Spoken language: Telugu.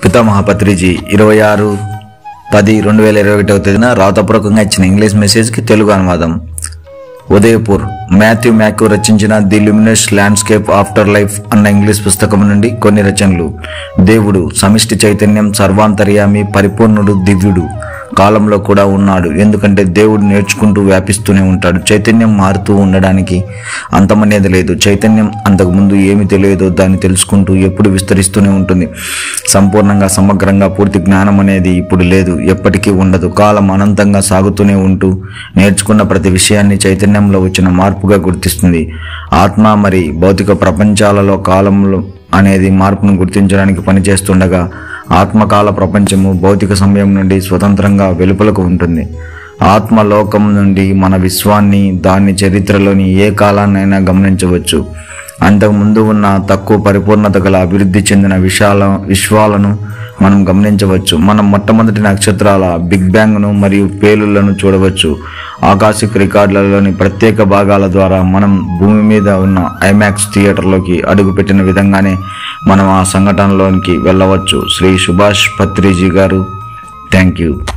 పితామహ పత్రిజీ ఇరవై ఆరు పది రెండు వేల ఇరవై ఒకటవ తేదీన రాతపూర్వకంగా ఇచ్చిన ఇంగ్లీష్ మెసేజ్కి తెలుగు అనువాదం ఉదయపూర్ మాథ్యూ మ్యాక్యూ రచించిన the luminous landscape after life అన్న ఇంగ్లీష్ పుస్తకం నుండి కొన్ని రచనలు దేవుడు సమిష్టి చైతన్యం సర్వాంతర్యామి పరిపూర్ణుడు దివ్యుడు కాలంలో కూడా ఉన్నాడు ఎందుకంటే దేవుడు నేర్చుకుంటూ వ్యాపిస్తూనే ఉంటాడు చైతన్యం మారుతూ ఉండడానికి అంతమనేది లేదు చైతన్యం అంతకుముందు ఏమి తెలియదో దాన్ని తెలుసుకుంటూ ఎప్పుడు విస్తరిస్తూనే ఉంటుంది సంపూర్ణంగా సమగ్రంగా పూర్తి జ్ఞానం అనేది ఇప్పుడు లేదు ఎప్పటికీ ఉండదు కాలం అనంతంగా సాగుతూనే ఉంటూ నేర్చుకున్న ప్రతి విషయాన్ని చైతన్యంలో వచ్చిన మార్పుగా గుర్తిస్తుంది ఆత్మ మరి భౌతిక ప్రపంచాలలో కాలంలో అనేది మార్పును గుర్తించడానికి పనిచేస్తుండగా ఆత్మకాల ప్రపంచము భౌతిక సమయం నుండి స్వతంత్రంగా వెలుపలకు ఉంటుంది ఆత్మలోకం నుండి మన విశ్వాన్ని దాని చరిత్రలోని ఏ కాలాన్నైనా గమనించవచ్చు అంతకుముందు ఉన్న తక్కువ పరిపూర్ణత గల అభివృద్ధి చెందిన విశాల విశ్వాలను మనం గమనించవచ్చు మనం మొట్టమొదటి నక్షత్రాల బిగ్ బ్యాంగ్ను మరియు పేలుళ్లను చూడవచ్చు ఆకాశిక్ రికార్డులలోని ప్రత్యేక భాగాల ద్వారా మనం భూమి మీద ఉన్న ఐమాక్స్ థియేటర్లోకి అడుగుపెట్టిన విధంగానే మనం ఆ సంఘటనలోనికి వెళ్ళవచ్చు శ్రీ సుభాష్ పత్రిజీ గారు థ్యాంక్ యూ